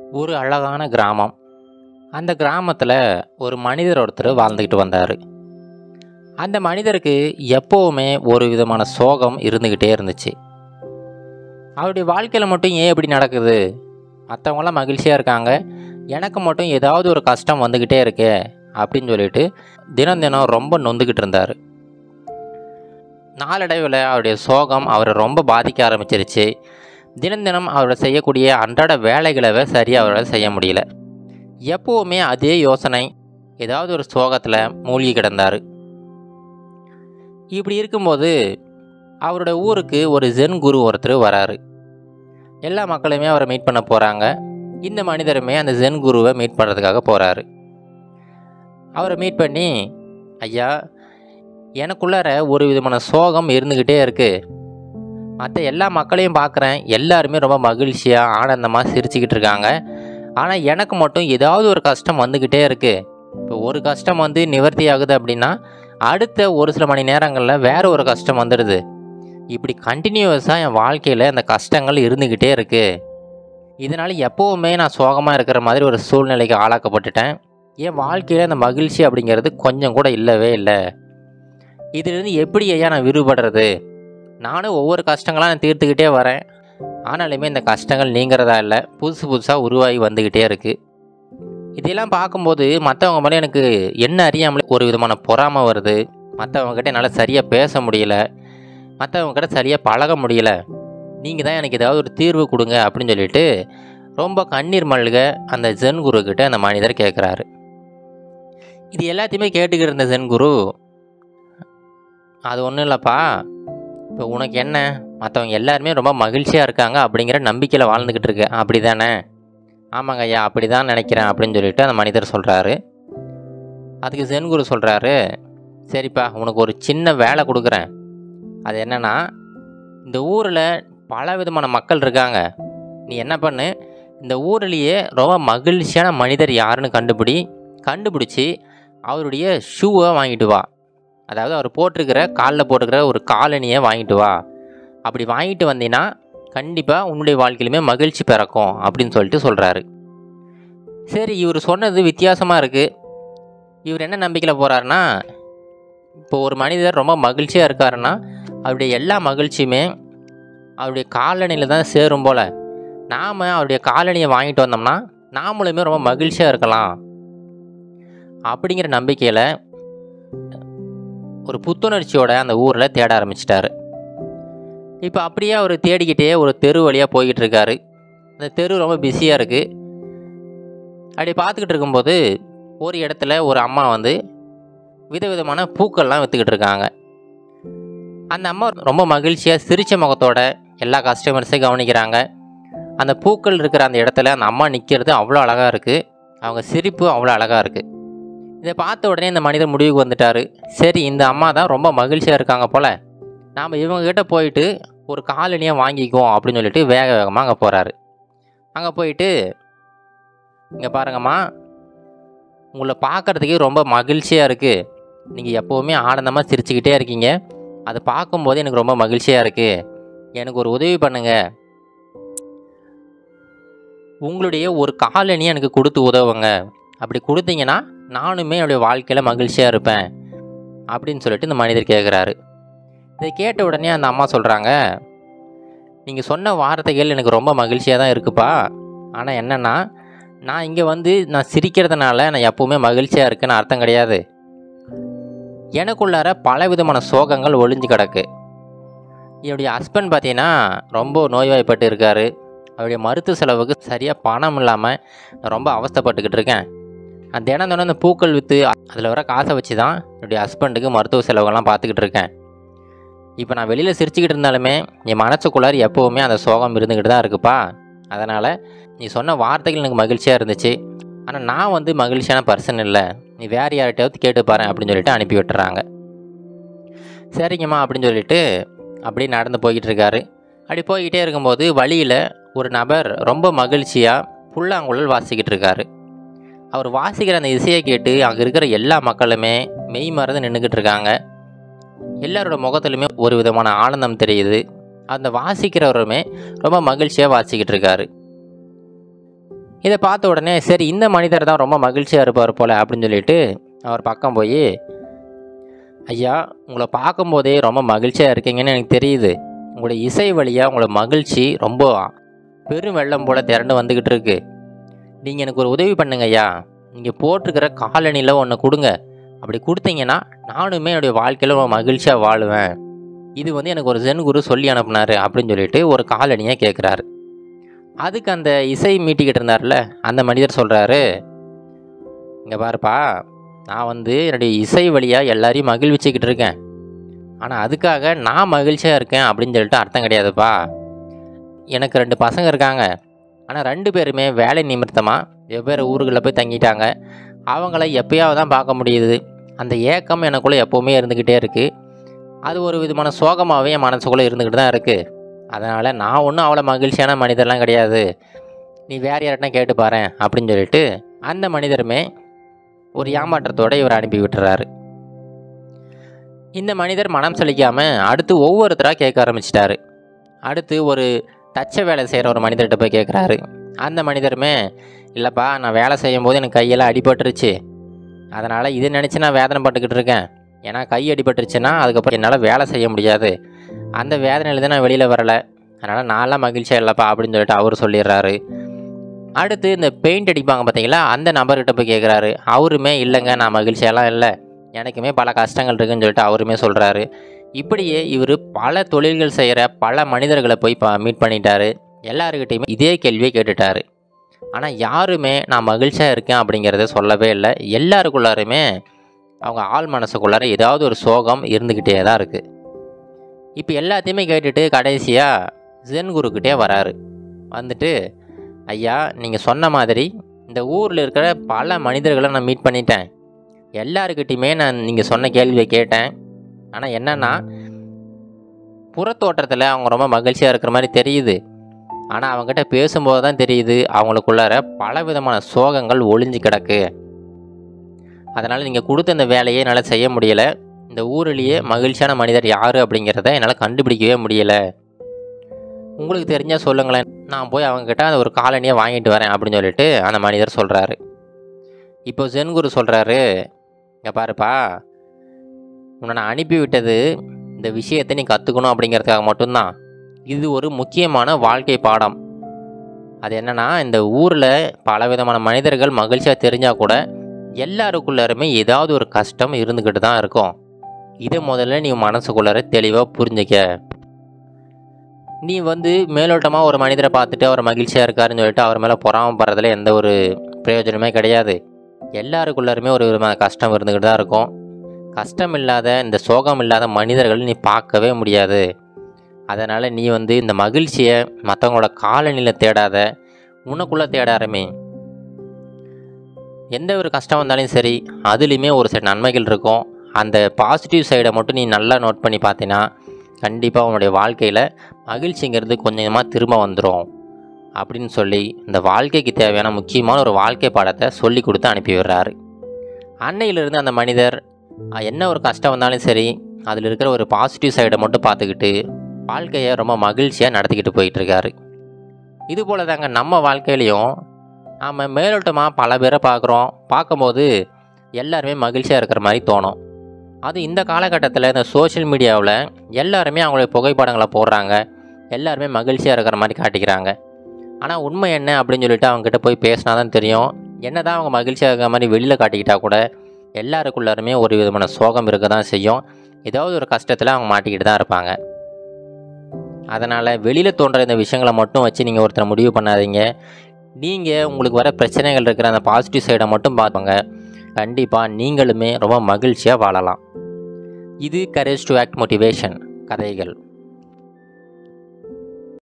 ஒரு அழகான கிராமம் அந்த கிராமத்தில் ஒரு மனிதர் ஒருத்தர் வாழ்ந்துக்கிட்டு வந்தார் அந்த மனிதருக்கு எப்போவுமே ஒரு விதமான சோகம் இருந்துக்கிட்டே இருந்துச்சு அவருடைய வாழ்க்கையில் மட்டும் ஏன் இப்படி நடக்குது மற்றவங்களாம் மகிழ்ச்சியாக இருக்காங்க எனக்கு மட்டும் ஏதாவது ஒரு கஷ்டம் வந்துக்கிட்டே இருக்கே அப்படின்னு சொல்லிட்டு தினம் தினம் ரொம்ப நொந்துக்கிட்டு இருந்தார் நாளடைவில் அவருடைய சோகம் அவரை ரொம்ப பாதிக்க ஆரம்பிச்சிருச்சு தினம் தினம் அவரோட செய்யக்கூடிய அன்றாட வேலைகளை சரியாக அவரால் செய்ய முடியல எப்போவுமே அதே யோசனை ஏதாவது ஒரு சோகத்தில் மூழ்கி கிடந்தார் இப்படி இருக்கும்போது அவரோட ஊருக்கு ஒரு ஜென் குரு ஒருத்தர் வராரு எல்லா மக்களுமே அவரை மீட் பண்ண போகிறாங்க இந்த மனிதருமே அந்த ஜென் குருவை மீட் பண்ணுறதுக்காக போகிறாரு அவரை மீட் பண்ணி ஐயா எனக்குள்ளார ஒரு விதமான சோகம் இருந்துக்கிட்டே இருக்குது மற்ற எல்லா மக்களையும் பார்க்குறேன் எல்லாருமே ரொம்ப மகிழ்ச்சியாக ஆனந்தமாக சிரிச்சுக்கிட்டு இருக்காங்க ஆனால் எனக்கு மட்டும் ஏதாவது ஒரு கஷ்டம் வந்துக்கிட்டே இருக்குது இப்போ ஒரு கஷ்டம் வந்து நிவர்த்தி ஆகுது அப்படின்னா அடுத்த ஒரு சில மணி நேரங்களில் வேற ஒரு கஷ்டம் வந்துடுது இப்படி கண்டினியூவஸாக என் வாழ்க்கையில் அந்த கஷ்டங்கள் இருந்துக்கிட்டே இருக்குது இதனால் எப்போவுமே நான் சோகமாக இருக்கிற மாதிரி ஒரு சூழ்நிலைக்கு ஆளாக்கப்பட்டுட்டேன் என் வாழ்க்கையில் அந்த மகிழ்ச்சி அப்படிங்கிறது கொஞ்சம் கூட இல்லவே இல்லை இதிலிருந்து எப்படி ஐயா நான் விடுபடுறது நானும் ஒவ்வொரு கஷ்டங்களாக நான் தீர்த்துக்கிட்டே வரேன் ஆனாலுமே இந்த கஷ்டங்கள் நீங்கிறதா இல்லை புதுசு புதுசாக உருவாகி வந்துக்கிட்டே இருக்குது இதெல்லாம் பார்க்கும்போது மற்றவங்க மேலே எனக்கு என்ன அறியாமலே ஒரு விதமான பொறாமை வருது மற்றவங்கக்கிட்ட என்னால் சரியாக பேச முடியல மற்றவங்கக்கிட்ட சரியாக பழக முடியல நீங்கள் தான் எனக்கு ஏதாவது ஒரு தீர்வு கொடுங்க அப்படின்னு சொல்லிட்டு ரொம்ப கண்ணீர் மல்க அந்த ஜென் குரு கிட்ட அந்த மனிதர் கேட்குறாரு இது எல்லாத்தையுமே கேட்டுக்கிட்டு இருந்த ஜென் குரு அது ஒன்றும் இல்லைப்பா இப்போ உனக்கு என்ன மற்றவங்க எல்லாருமே ரொம்ப மகிழ்ச்சியாக இருக்காங்க அப்படிங்கிற நம்பிக்கையில் வாழ்ந்துக்கிட்டு இருக்க அப்படி தானே ஆமாங்க ஐயா அப்படி தான் நினைக்கிறேன் அப்படின்னு சொல்லிட்டு அந்த மனிதர் சொல்கிறாரு அதுக்கு சென்குரு சொல்கிறாரு சரிப்பா உனக்கு ஒரு சின்ன வேலை கொடுக்குறேன் அது என்னென்னா இந்த ஊரில் பல விதமான மக்கள் இருக்காங்க நீ என்ன பண்ணு இந்த ஊர்லேயே ரொம்ப மகிழ்ச்சியான மனிதர் யாருன்னு கண்டுபிடி கண்டுபிடிச்சி அவருடைய ஷூவை வாங்கிட்டு வா அதாவது அவர் போட்டிருக்கிற காலில் போட்டிருக்கிற ஒரு காலணியை வாங்கிட்டு வா அப்படி வாங்கிட்டு வந்தீங்கன்னா கண்டிப்பாக உன்னுடைய வாழ்க்கையிலுமே மகிழ்ச்சி பிறக்கும் அப்படின்னு சொல்லிட்டு சொல்கிறாரு சரி இவர் சொன்னது வித்தியாசமாக இருக்குது இவர் என்ன நம்பிக்கையில் போகிறாருன்னா இப்போ ஒரு மனிதர் ரொம்ப மகிழ்ச்சியாக இருக்காருன்னா அவருடைய எல்லா மகிழ்ச்சியுமே அவருடைய காலணியில் தான் சேரும் போல் நாம் அவருடைய காலணியை வாங்கிட்டு வந்தோம்னா நாமளுமே ரொம்ப மகிழ்ச்சியாக இருக்கலாம் அப்படிங்கிற நம்பிக்கையில் ஒரு புத்துணர்ச்சியோட அந்த ஊரில் தேட ஆரம்பிச்சிட்டாரு இப்போ அப்படியே அவர் தேடிக்கிட்டே ஒரு தெரு வழியாக போய்கிட்டு இருக்காரு அந்த தெரு ரொம்ப பிஸியாக இருக்குது அப்படி பார்த்துக்கிட்டு இருக்கும்போது ஒரு இடத்துல ஒரு அம்மா வந்து விதவிதமான பூக்கள்லாம் விற்றுக்கிட்டு இருக்காங்க அந்த அம்மா ரொம்ப மகிழ்ச்சியாக சிரித்த முகத்தோட எல்லா கஸ்டமர்ஸையும் கவனிக்கிறாங்க அந்த பூக்கள் இருக்கிற அந்த இடத்துல அந்த அம்மா நிற்கிறது அவ்வளோ அழகாக இருக்குது அவங்க சிரிப்பு அவ்வளோ அழகாக இருக்குது இதை பார்த்த உடனே இந்த மனிதர் முடிவுக்கு வந்துட்டார் சரி இந்த அம்மா தான் ரொம்ப மகிழ்ச்சியாக இருக்காங்க போல் நாம் இவங்ககிட்ட போயிட்டு ஒரு காலனியை வாங்கிக்குவோம் அப்படின்னு சொல்லிட்டு வேக வேகமாக அங்கே போகிறாரு அங்கே போயிட்டு இங்கே பாருங்கம்மா உங்களை பார்க்குறதுக்கே ரொம்ப மகிழ்ச்சியாக இருக்குது நீங்கள் எப்போவுமே ஆனந்தமாக சிரிச்சுக்கிட்டே இருக்கீங்க அதை பார்க்கும்போது எனக்கு ரொம்ப மகிழ்ச்சியாக இருக்குது எனக்கு ஒரு உதவி பண்ணுங்கள் உங்களுடைய ஒரு காலனி எனக்கு கொடுத்து உதவுங்க அப்படி கொடுத்தீங்கன்னா நானுமே என்னுடைய வாழ்க்கையில் மகிழ்ச்சியாக இருப்பேன் அப்படின்னு சொல்லிட்டு இந்த மனிதர் கேட்குறாரு இதை கேட்ட உடனே அந்த அம்மா சொல்கிறாங்க நீங்கள் சொன்ன வார்த்தைகள் எனக்கு ரொம்ப மகிழ்ச்சியாக தான் இருக்குப்பா ஆனால் என்னென்னா நான் இங்கே வந்து நான் சிரிக்கிறதுனால நான் எப்போவுமே மகிழ்ச்சியாக இருக்குன்னு அர்த்தம் கிடையாது எனக்குள்ளார பல விதமான சோகங்கள் ஒளிஞ்சு கிடக்கு என்னுடைய ஹஸ்பண்ட் பார்த்தீங்கன்னா ரொம்ப நோய்வாய்ப்பட்டு இருக்கார் அவருடைய மருத்துவ செலவுக்கு சரியாக பணம் இல்லாமல் நான் ரொம்ப அவஸ்தைப்பட்டுக்கிட்டு இருக்கேன் அந்த தினம் தினம் அந்த பூக்கள் விற்று அதில் வர காசை வச்சு தான் என்னுடைய ஹஸ்பண்டுக்கு மருத்துவ செலவுகள்லாம் பார்த்துக்கிட்டு இருக்கேன் இப்போ நான் வெளியில் சிரிச்சுக்கிட்டு இருந்தாலுமே என் மனசுக்குள்ளார எப்போவுமே அந்த சோகம் இருந்துக்கிட்டு தான் இருக்குப்பா அதனால் நீ சொன்ன வார்த்தைகள் எனக்கு மகிழ்ச்சியாக இருந்துச்சு ஆனால் நான் வந்து மகிழ்ச்சியான பர்சன் இல்லை நீ வேறு யார்கிட்டயாவது கேட்டு பாரு அப்படின்னு சொல்லிட்டு அனுப்பி விட்டுறாங்க சரிங்கம்மா அப்படின்னு சொல்லிட்டு அப்படியே நடந்து போய்கிட்டு இருக்காரு அப்படி போய்கிட்டே இருக்கும்போது வழியில் ஒரு நபர் ரொம்ப மகிழ்ச்சியாக புல்லாங்குழல் வாசிக்கிட்டு இருக்காரு அவர் வாசிக்கிற அந்த இசையை கேட்டு அங்கே இருக்கிற எல்லா மக்களுமே மெய் மறந்து நின்றுக்கிட்டு இருக்காங்க எல்லாரோட முகத்துலையுமே ஒரு விதமான ஆனந்தம் தெரியுது அந்த வாசிக்கிறவருமே ரொம்ப மகிழ்ச்சியாக வாசிக்கிட்டு இருக்காரு இதை பார்த்த உடனே சரி இந்த மனிதர் தான் ரொம்ப மகிழ்ச்சியாக இருப்பார் போல் அப்படின்னு சொல்லிட்டு அவர் பக்கம் போய் ஐயா உங்களை பார்க்கும்போதே ரொம்ப மகிழ்ச்சியாக இருக்கீங்கன்னு எனக்கு தெரியுது உங்களுடைய இசை வழியாக உங்களோட மகிழ்ச்சி ரொம்ப பெரும் வெள்ளம் போல் திரண்டு வந்துக்கிட்டு இருக்கு நீங்கள் எனக்கு ஒரு உதவி பண்ணுங்க ஐயா நீங்கள் போட்டிருக்கிற காலணியில் ஒன்று கொடுங்க அப்படி கொடுத்தீங்கன்னா நானுமே என்னுடைய வாழ்க்கையில் ரொம்ப மகிழ்ச்சியாக வாழுவேன் இது வந்து எனக்கு ஒரு ஜென் குரு சொல்லி அனுப்புனாரு அப்படின்னு சொல்லிட்டு ஒரு காலணியை கேட்குறாரு அதுக்கு அந்த இசை மீட்டிக்கிட்டு இருந்தார்ல அந்த மனிதர் சொல்கிறாரு இங்கே பாருப்பா நான் வந்து என்னுடைய இசை வழியாக எல்லாரையும் மகிழ்விச்சுக்கிட்டு இருக்கேன் ஆனால் அதுக்காக நான் மகிழ்ச்சியாக இருக்கேன் அப்படின்னு சொல்லிட்டு அர்த்தம் கிடையாதுப்பா எனக்கு ரெண்டு பசங்க இருக்காங்க ஆனால் ரெண்டு பேருமே வேலை நிமித்தமாக வெவ்வேறு ஊர்களில் போய் தங்கிட்டாங்க அவங்கள எப்பயாவது தான் பார்க்க முடியுது அந்த ஏக்கம் எனக்குள்ளே எப்போவுமே இருந்துக்கிட்டே இருக்குது அது ஒரு விதமான சோகமாகவே என் மனசுக்குள்ளே இருந்துக்கிட்டு தான் இருக்குது அதனால் நான் ஒன்றும் அவ்வளோ மகிழ்ச்சியான மனிதர்லாம் கிடையாது நீ வேறு யார்ட்டனா கேட்டு பாரு அப்படின்னு சொல்லிட்டு அந்த மனிதருமே ஒரு ஏமாற்றத்தோடு இவர் அனுப்பி விட்டுறாரு இந்த மனிதர் மனம் செழிக்காமல் அடுத்து ஒவ்வொருத்தராக கேட்க ஆரம்பிச்சிட்டாரு அடுத்து ஒரு தச்ச வேலை செய்கிற ஒரு மனிதர்கிட்ட போய் கேட்குறாரு அந்த மனிதருமே இல்லைப்பா நான் வேலை செய்யும் போது எனக்கு கையெல்லாம் அடிபட்டுருச்சு அதனால் இதை நினச்சி நான் வேதனை பட்டுக்கிட்டு இருக்கேன் ஏன்னா கை அடிபட்டுருச்சுன்னா அதுக்கப்புறம் என்னால் வேலை செய்ய முடியாது அந்த வேதனையில் தான் நான் வெளியில் வரலை அதனால் நான்லாம் மகிழ்ச்சியாக இல்லைப்பா அப்படின்னு சொல்லிட்டு அவர் சொல்லிடுறாரு அடுத்து இந்த பெயிண்ட் அடிப்பாங்க பார்த்தீங்களா அந்த நபர்கிட்ட போய் கேட்குறாரு அவருமே இல்லைங்க நான் மகிழ்ச்சியெல்லாம் இல்லை எனக்குமே பல கஷ்டங்கள் இருக்குன்னு சொல்லிட்டு அவருமே சொல்கிறாரு இப்படியே இவர் பல தொழில்கள் செய்கிற பல மனிதர்களை போய் பா மீட் பண்ணிட்டாரு எல்லாருக்கிட்டையுமே இதே கேள்வியை கேட்டுட்டாரு ஆனால் யாருமே நான் மகிழ்ச்சியாக இருக்கேன் அப்படிங்கிறத சொல்லவே இல்லை எல்லாருக்குள்ளாருமே அவங்க ஆள் மனசுக்குள்ளார ஏதாவது ஒரு சோகம் இருந்துக்கிட்டே தான் இருக்குது இப்போ எல்லாத்தையுமே கேட்டுட்டு கடைசியாக ஜென் குருக்கிட்டே வராரு வந்துட்டு ஐயா நீங்கள் சொன்ன மாதிரி இந்த ஊரில் இருக்கிற பல மனிதர்களை நான் மீட் பண்ணிட்டேன் எல்லாருக்கிட்டையுமே நான் நீங்கள் சொன்ன கேள்வியை கேட்டேன் ஆனால் என்னென்னா புறத்தோற்றத்தில் அவங்க ரொம்ப மகிழ்ச்சியாக இருக்கிற மாதிரி தெரியுது ஆனால் அவங்ககிட்ட பேசும்போது தான் தெரியுது அவங்களுக்குள்ளார பல விதமான சோகங்கள் ஒளிஞ்சு கிடக்கு அதனால் நீங்கள் கொடுத்த இந்த வேலையை என்னால் செய்ய முடியலை இந்த ஊரிலேயே மகிழ்ச்சியான மனிதர் யார் அப்படிங்கிறத என்னால் கண்டுபிடிக்கவே முடியலை உங்களுக்கு தெரிஞ்சால் சொல்லுங்களேன் நான் போய் அவங்கக்கிட்ட அந்த ஒரு காலனியை வாங்கிட்டு வரேன் அப்படின்னு சொல்லிட்டு அந்த மனிதர் சொல்கிறாரு இப்போ ஜென்குரு சொல்கிறாரு இங்கே பாருப்பா உன்னை நான் அனுப்பி விட்டது இந்த விஷயத்தை நீ கற்றுக்கணும் அப்படிங்கிறதுக்காக மட்டும்தான் இது ஒரு முக்கியமான வாழ்க்கை பாடம் அது என்னென்னா இந்த ஊரில் பலவிதமான மனிதர்கள் மகிழ்ச்சியாக தெரிஞ்சால் கூட எல்லாருக்குள்ளாருமே ஏதாவது ஒரு கஷ்டம் இருந்துக்கிட்டு தான் இருக்கும் இதை முதல்ல நீ மனசுக்குள்ளார தெளிவாக புரிஞ்சிக்க நீ வந்து மேலோட்டமாக ஒரு மனிதரை பார்த்துட்டு அவர் மகிழ்ச்சியாக இருக்காருன்னு சொல்லிட்டு அவர் மேலே பொறாமப்படுறதுல எந்த ஒரு பிரயோஜனமே கிடையாது எல்லாருக்குள்ளாருமே ஒரு விதமான கஷ்டம் இருந்துக்கிட்டு தான் இருக்கும் கஷ்டம் இல்லாத இந்த சோகம் இல்லாத மனிதர்கள் நீ பார்க்கவே முடியாது அதனால் நீ வந்து இந்த மகிழ்ச்சியை மற்றவங்களோட காலனியில் தேடாத உனக்குள்ளே தேட ஆரம்பி எந்த ஒரு கஷ்டம் வந்தாலும் சரி அதுலேயுமே ஒரு சில நன்மைகள் இருக்கும் அந்த பாசிட்டிவ் சைடை மட்டும் நீ நல்லா நோட் பண்ணி பார்த்தீங்கன்னா கண்டிப்பாக உன்னுடைய வாழ்க்கையில் மகிழ்ச்சிங்கிறது கொஞ்சமாக திரும்ப வந்துடும் அப்படின்னு சொல்லி இந்த வாழ்க்கைக்கு தேவையான முக்கியமான ஒரு வாழ்க்கை பாடத்தை சொல்லி கொடுத்து அனுப்பி விடுறாரு அன்னையிலிருந்து அந்த மனிதர் அஹ், என்ன ஒரு கஷ்டம் வந்தாலும் சரி அதில் இருக்கிற ஒரு பாசிட்டிவ் சைடை மட்டும் பார்த்துக்கிட்டு வாழ்க்கையை ரொம்ப மகிழ்ச்சியாக நடத்திக்கிட்டு போயிட்டு இருக்காரு இது போல தாங்க நம்ம வாழ்க்கையிலையும் நாம் மேலோட்டமாக பல பேரை பார்க்குறோம் பார்க்கும்போது எல்லாருமே மகிழ்ச்சியாக இருக்கிற மாதிரி தோணும் அது இந்த காலகட்டத்தில் இந்த சோஷியல் மீடியாவில் எல்லாருமே அவங்களுடைய புகைப்படங்களை போடுறாங்க எல்லாருமே மகிழ்ச்சியாக இருக்கிற மாதிரி காட்டிக்கிறாங்க ஆனால் உண்மை என்ன அப்படின்னு சொல்லிட்டு அவங்ககிட்ட போய் பேசினா தான் தெரியும் என்ன தான் அவங்க மகிழ்ச்சியாக இருக்கிற மாதிரி வெளியில் காட்டிக்கிட்டா கூட எல்லாருக்குள்ளாருமே ஒரு விதமான சோகம் இருக்க தான் செய்யும் ஏதாவது ஒரு கஷ்டத்தில் அவங்க மாட்டிக்கிட்டு தான் இருப்பாங்க அதனால் வெளியில் தோன்ற இந்த விஷயங்களை மட்டும் வச்சு நீங்கள் ஒருத்தரை முடிவு பண்ணாதீங்க நீங்கள் உங்களுக்கு வர பிரச்சனைகள் இருக்கிற அந்த பாசிட்டிவ் சைடை மட்டும் பார்த்துங்க கண்டிப்பாக நீங்களுமே ரொம்ப மகிழ்ச்சியாக வாழலாம் இது கரேஜ் டு ஆக்ட் மோட்டிவேஷன் கதைகள்